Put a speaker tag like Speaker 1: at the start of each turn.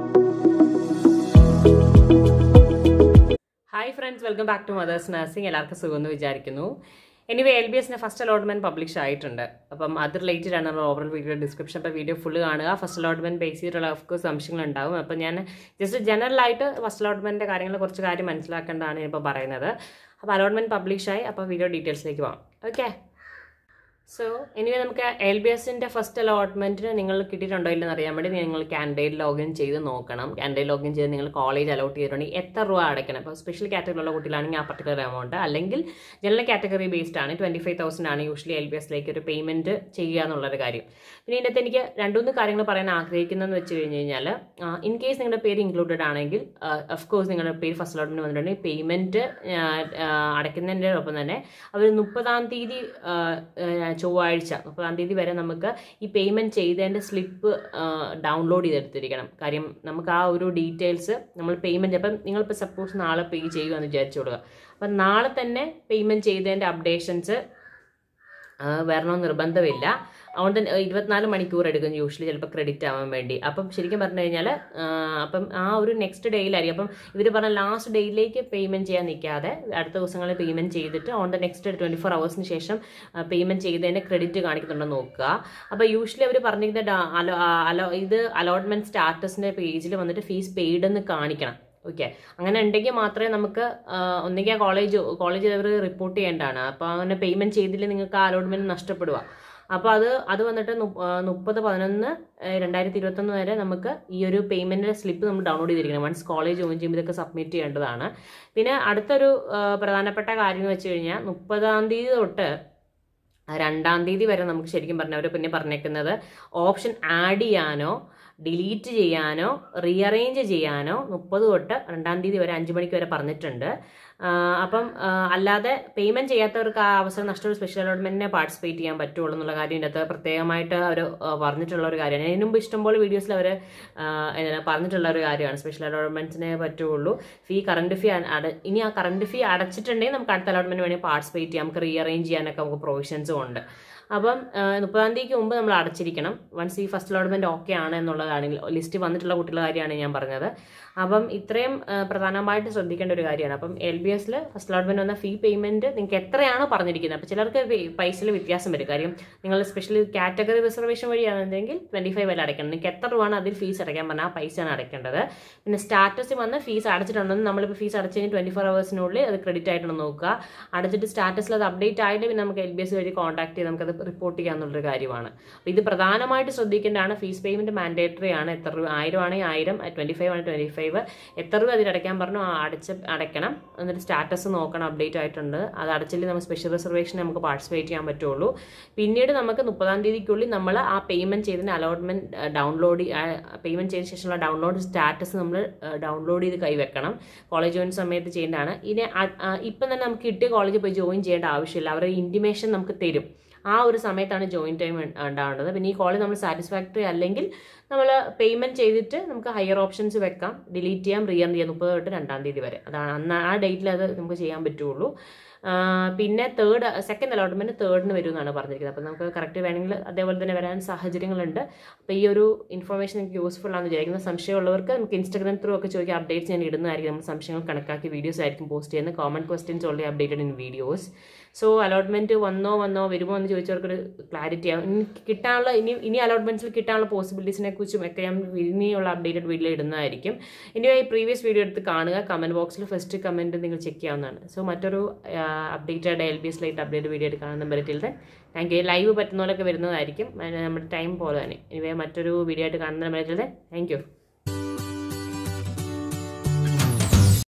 Speaker 1: hi friends welcome back to mother's nursing എല്ലാവർക്കും സുഖമെന്ന് വിചാരിക്കുന്നു എനിവേ എൽ ബി എസിൻ്റെ ഫസ്റ്റ് അലോട്ട്മെന്റ് പബ്ലിഷ് ആയിട്ടുണ്ട് അപ്പം അത് റിലേറ്റഡ് ആണ് നമ്മൾ ഓവറോൾ വീഡിയോ ഡിസ്ക്രിപ്ഷൻ അപ്പോൾ വീഡിയോ ഫുള്ള് കാണുക ഫസ്റ്റ് അലോട്ട്മെന്റ് ബേസ് ചെയ്തിട്ടുള്ള ഓഫ് സംശയങ്ങൾ ഉണ്ടാവും അപ്പം ഞാൻ ജസ്റ്റ് ജനറൽ ആയിട്ട് ഫസ്റ്റ് അലോട്ട്മെന്റിന്റെ കാര്യങ്ങൾ കുറച്ച് കാര്യം മനസ്സിലാക്കേണ്ടതാണ് ഇപ്പോൾ പറയുന്നത് അപ്പോൾ അലോട്ട്മെന്റ് പബ്ലിഷ് ആയി അപ്പോൾ വീഡിയോ ഡീറ്റെയിൽസിലേക്ക് പോകാം ഓക്കെ സോ എനിവേ നമുക്ക് എൽ ബി എസിൻ്റെ ഫസ്റ്റ് അലോട്ട്മെൻറ്റിന് നിങ്ങൾ കിട്ടിയിട്ടുണ്ടോ ഇല്ലെന്ന് അറിയാൻ വേണ്ടി നിങ്ങൾ ക്യാൻഡേറ്റ് ലോഗിൻ ചെയ്ത് നോക്കണം ക്യാൻഡേറ്റ് ലോഗിൻ ചെയ്ത് നിങ്ങൾ കോളേജ് അലോട്ട് ചെയ്തിട്ടുണ്ടെങ്കിൽ എത്ര രൂപ അടയ്ക്കണം ഇപ്പോൾ സ്പെഷ്യൽ കാറ്റഗറിയിലുള്ള കുട്ടികളാണെങ്കിൽ ആ പർട്ടിക്കുലർ എമൗണ്ട് അല്ലെങ്കിൽ ജനറൽ കാറ്റഗറി ബേസ്ഡ് ആണ് ട്വൻറ്റി ഫൈവ് തൗസൻഡ് ആണ് യൂഷ്വലി എൽ ബി എസിലേക്ക് ഒരു പേയ്മെൻറ്റ് ചെയ്യുക എന്നുള്ളൊരു കാര്യം പിന്നെ ഇതിൻ്റെ അകത്ത് എനിക്ക് രണ്ടുമൂന്ന് കാര്യങ്ങൾ പറയാൻ ആഗ്രഹിക്കുന്നതെന്ന് വെച്ച് കഴിഞ്ഞ് കഴിഞ്ഞാൽ ഇൻ കേസ് നിങ്ങളുടെ പേര് ഇൻക്ലൂഡഡ് ആണെങ്കിൽ ഓഫ് കോഴ്സ് നിങ്ങളുടെ പേര് ഫസ്റ്റ് അലോട്ട്മെൻറ്റ് വന്നിട്ടുണ്ടെങ്കിൽ പേയ്മെൻറ്റ് അടയ്ക്കുന്നതിൻ്റെ ഒപ്പം തന്നെ അവർ മുപ്പതാം തീയതി ആ, ആ, ചൊവ്വാഴ്ച മുപ്പതാം തീയതി വരെ നമുക്ക് ഈ പേയ്മെൻറ്റ് ചെയ്തതിൻ്റെ സ്ലിപ്പ് ഡൗൺലോഡ് ചെയ്തെടുത്തിരിക്കണം കാര്യം നമുക്ക് ആ ഒരു ഡീറ്റെയിൽസ് നമ്മൾ പേയ്മെൻറ്റ് അപ്പം നിങ്ങളിപ്പോൾ സപ്പോസ് നാളെ പേ ചെയ്യുകയെന്ന് വിചാരിച്ചു കൊടുക്കുക അപ്പം നാളെ തന്നെ പേയ്മെൻറ്റ് ചെയ്തതിൻ്റെ അപ്ഡേഷൻസ് വരണമെന്ന് നിർബന്ധമില്ല അതുകൊണ്ട് തന്നെ ഇരുപത്തിനാല് മണിക്കൂർ എടുക്കും യൂഷ്വലി ചിലപ്പോൾ ക്രെഡിറ്റ് ആവാൻ വേണ്ടി അപ്പം ശരിക്കും പറഞ്ഞു കഴിഞ്ഞാൽ അപ്പം ആ ഒരു നെക്സ്റ്റ് ഡേയിലായിരിക്കും അപ്പം ഇവർ പറഞ്ഞ ലാസ്റ്റ് ഡേയിലേക്ക് പേയ്മെൻറ്റ് ചെയ്യാൻ നിൽക്കാതെ അടുത്ത ദിവസങ്ങളിൽ പേയ്മെൻറ്റ് ചെയ്തിട്ട് on the next twenty four അവേഴ്സിന് ശേഷം പേയ്മെൻറ്റ് ചെയ്തതിൻ്റെ ക്രെഡിറ്റ് കാണിക്കുന്നുണ്ടോ നോക്കുക അപ്പോൾ യൂഷ്വലി അവർ പറഞ്ഞിരിക്കുന്ന ഡാ- അലോ ആ- അലോ ഇത് അലോട്ട്മെൻറ്റ് സ്റ്റാറ്റസിൻ്റെ പേജിൽ വന്നിട്ട് ഫീസ് പെയ്ഡ് എന്ന് കാണിക്കണം ഓക്കെ അങ്ങനെ ഉണ്ടെങ്കിൽ മാത്രമേ നമുക്ക് ഒന്നുകിൽ കോളേജ് കോളേജ് അവർ റിപ്പോർട്ട് ചെയ്യേണ്ടതാണ് അപ്പോൾ അങ്ങനെ പേയ്മെൻറ്റ് ചെയ്തില്ല നിങ്ങൾക്ക് ആ അലോട്ട്മെൻറ്റ് നഷ്ടപ്പെടുക അപ്പോൾ അത് അത് വന്നിട്ട് മുപ്പ- ആ, മുപ്പത് പതിനൊന്ന് രണ്ടായിരത്തി ഇരുപത്തൊന്ന് വരെ നമുക്ക് ഈ ഒരു പേയ്മെൻറ്റിൻ്റെ സ്ലിപ്പ് നമ്മൾ ഡൗൺലോഡ് ചെയ്തിരിക്കണം വൺസ് കോളേജ് ജോയിൻ ചെയ്യുമ്പോൾ ഇതൊക്കെ സബ്മിറ്റ് ചെയ്യേണ്ടതാണ് പിന്നെ അടുത്തൊരു ആ, പ്രധാനപ്പെട്ട കാര്യം എന്ന് വെച്ച് കഴിഞ്ഞാൽ മുപ്പതാം തീയതി തൊട്ട് രണ്ടാം തീയതി വരെ നമുക്ക് ശരിക്കും പറഞ്ഞവർ പിന്നെ പറഞ്ഞേക്കുന്നത് ഓപ്ഷൻ ആഡ് ചെയ്യാനോ ഡിലീറ്റ് ചെയ്യാനോ റീഅറേഞ്ച് ചെയ്യാനോ മുപ്പത് തൊട്ട് രണ്ടാം തീയതി വരെ അഞ്ച് മണിക്ക് വരെ പറഞ്ഞിട്ടുണ്ട് ആ, അപ്പം ആ, അല്ലാതെ പേയ്മെൻറ്റ് ചെയ്യാത്തവർക്ക് ആ അവസരം നഷ്ടപ്പെട്ട സ്പെഷ്യൽ അലോട്ട്മെൻറ്റിനെ പാർട്ടിസിപ്പേറ്റ് ചെയ്യാൻ പറ്റുള്ളൂ എന്നുള്ള കാര്യം ഇതിനകത്ത് പ്രത്യേകമായിട്ട് അവർ പറഞ്ഞിട്ടുള്ള ഒരു കാര്യമാണ് ഇതിനു മുമ്പ് ഇഷ്ടംപോലെ വീഡിയോസിൽ അവർ പറഞ്ഞിട്ടുള്ള ഒരു കാര്യമാണ് സ്പെഷ്യൽ അലോട്ട്മെൻറ്റ്സിനെ പറ്റുള്ളൂ ഫീ കറണ്ട് ഫീ അട ഇനി ആ കറണ്ട് ഫീ അടച്ചിട്ടുണ്ടെങ്കിൽ നമുക്ക് അടുത്ത അലോട്ട്മെൻറ്റ് വേണമെങ്കിൽ പാർട്ടിസിപ്പേറ്റ് ചെയ്യാം നമുക്ക് റീഅറേഞ്ച് ചെയ്യാനൊക്കെ നമുക്ക് പ്രൊവിഷൻസും ഉണ്ട് അപ്പം ആ, മുപ്പതാം തീയതിക്ക് മുമ്പ് നമ്മൾ അടച്ചിരിക്കണം വൺസ് ഈ ഫസ്റ്റ് അലോട്ട്മെന്റ് ഓക്കെ ആണ് എന്നുള്ളതാണെങ്കിൽ ലിസ്റ്റ് വന്നിട്ടുള്ള കുട്ടികളുടെ കാര്യമാണ് ഞാൻ പറഞ്ഞത് അപ്പം ഇത്രയും ആ, പ്രധാനമായിട്ട് ശ്രദ്ധിക്കേണ്ട ഒരു കാര്യമാണ് അപ്പം എൽ ബി എസിൽ ഫസ്റ്റ് അലോട്ട്മെന്റ് വന്ന ഫീ പേയ്മെന്റ് നിങ്ങൾക്ക് എത്രയാണോ പറഞ്ഞിരിക്കുന്നത് അപ്പോൾ ചിലർക്ക് പൈസയിൽ വ്യത്യാസം വരും കാര്യം നിങ്ങൾ സ്പെഷ്യലി കാറ്റഗറി റിസർവേഷൻ വഴിയാണെന്നുണ്ടെങ്കിൽ ട്വന്റി ഫൈവ് വരെ അടയ്ക്കണം നിങ്ങൾക്ക് എത്ര രൂപയാണ് അതിൽ ഫീസ് അടയ്ക്കാൻ പറഞ്ഞാൽ ആ പൈസയാണ് അടയ്ക്കേണ്ടത് പിന്നെ സ്റ്റാറ്റസ് വന്ന് ഫീസ് അടച്ചിട്ടുണ്ടെന്ന് നമ്മളിപ്പോൾ ഫീസ് അടച്ചു കഴിഞ്ഞ് ട്വന്റി ഫോർ അവേഴ്സിനുള്ളിൽ അത് ക്രെഡിറ്റ് ആയിട്ടുണ്ടെന്ന് നോക്കുക അടച്ചിട്ട് സ്റ്റാറ്റസിൽ അത് അപ്ഡേറ്റ് ആയിട്ട് പിന്നെ നമുക്ക് എൽ ബി എസ് വഴി കോൺടാക്ട് ചെയ്ത് നമുക്കത് റിപ്പോർട്ട് ചെയ്യാന്നുള്ളൊരു കാര്യമാണ് അപ്പോൾ ഇത് പ്രധാനമായിട്ട് ശ്രദ്ധിക്കേണ്ടതാണ് ഫീസ് പേയ്മെന്റ് മാൻഡേറ്ററി ആണ് എത്ര രൂപ ആയിരം ആണെങ്കിൽ ആയിരം ട്വന്റി ഫൈവ് ആണ് ട്വന്റി ഫൈവ് എത്ര രൂപ അതിൽ അടയ്ക്കാൻ പറഞ്ഞു ആ അടച്ച് അടയ്ക്കണം എന്നിട്ട് സ്റ്റാറ്റസ് നോക്കണം അപ്ഡേറ്റ് ആയിട്ടുണ്ട് അത് അടച്ചില്ലേ നമുക്ക് സ്പെഷ്യൽ റിസർവേഷൻ നമുക്ക് പാർട്ടിസിപ്പേറ്റ് ചെയ്യാൻ പറ്റുള്ളൂ പിന്നീട് നമുക്ക് മുപ്പതാം തീയതിക്കുള്ളിൽ നമ്മൾ ആ പേയ്മെന്റ് ചെയ്തതിന് അലോട്ട്മെന്റ് ഡൗൺലോഡ് പേയ്മെന്റ് ചെയ്ത ശേഷമുള്ള ഡൗൺലോഡ് സ്റ്റാറ്റസ് നമ്മൾ ഡൗൺലോഡ് ചെയ്ത് കൈവെക്കണം കോളേജ് ജോയിൻ സമയത്ത് ചെയ്യേണ്ടതാണ് ഇനി അ- ആ, ഇപ്പം തന്നെ നമുക്ക് കിട്ടിയ കോളേജിൽ പോയി ജോയിൻ ചെയ്യേണ്ട ആവശ്യമില്ല അവരുടെ ഇൻറ്റിമേഷൻ നമുക്ക് തരും ആ ഒരു സമയത്താണ് ജോയിൻ ടൈം ഉണ്ടാവേണ്ടത് പിന്നെ ഈ കോളേജ് നമ്മൾ സാറ്റിസ്ഫാക്ടറി അല്ലെങ്കിൽ നമ്മൾ പേയ്മെന്റ് ചെയ്തിട്ട് നമുക്ക് ഹയർ ഓപ്ഷൻസ് വെക്കാം ഡിലീറ്റ് ചെയ്യാം റിയർ ചെയ്യാം മുപ്പത് തൊട്ട് രണ്ടാം തീയതി വരെ അതാണ് അന്ന് ആ ഡേറ്റിൽ അത് നമുക്ക് ചെയ്യാൻ പറ്റുള്ളൂ ആ, പിന്നെ തേർഡ് സെക്കൻഡ് അലോട്ട്മെന്റ് തേർഡിന് വരും എന്നാണ് പറഞ്ഞിരിക്കുന്നത് അപ്പോൾ നമുക്ക് കറക്റ്റ് വേണമെങ്കിൽ അതേപോലെ തന്നെ വരാൻ സാഹചര്യങ്ങളുണ്ട് അപ്പോൾ ഈ ഒരു ഇൻഫർമേഷൻ നിങ്ങൾക്ക് യൂസ്ഫുൾ ആണെന്ന് വിചാരിക്കുന്ന സംശയമുള്ളവർക്ക് നമുക്ക് ഇൻസ്റ്റാഗ്രാം ത്രൂ ഒക്കെ ചോദിക്കുക അപ്ഡേറ്റ്സ് ഞാൻ ഇടുന്നതായിരിക്കും നമ്മൾ സംശയങ്ങൾ കണക്കാക്കി വീഡിയോസ് ആയിരിക്കും പോസ്റ്റ് ചെയ്യുന്നത് common questions already updated in videos so allotment വന്നോ വന്നോ വരുമോ എന്ന് ചോദിച്ചവർക്കൊരു ക്ലാരിറ്റി ആവും ഇനി കിട്ടാനുള്ള ഇനി ഇനി അലോട്ട്മെന്റ്സിൽ കിട്ടാനുള്ള പോസിബിലിറ്റീസിനെ കുറിച്ചും ഒക്കെ ഞാൻ ഇനിയുള്ള അപ്ഡേറ്റഡ് വീഡിയോ ഇടുന്നതായിരിക്കും ഇനി ഈ പ്രീവിയസ് വീഡിയോ എടുത്ത് കാണുക കമന്റ് ബോക്സിൽ ഫസ്റ്റ് കമന്റ് നിങ്ങൾ ചെക്ക് ചെയ്യാവുന്നതാണ് സോ മറ്റൊരു updated L B S light update video എടുക്കാൻ number till then thank you live പറ്റുന്നവരൊക്കെ വരുന്നതായിരിക്കും അത് നമ്മുടെ ടൈം പോലെ തന്നെ ഇനി മറ്റൊരു വീഡിയോ ആയിട്ട് കാണുന്ന number till then thank U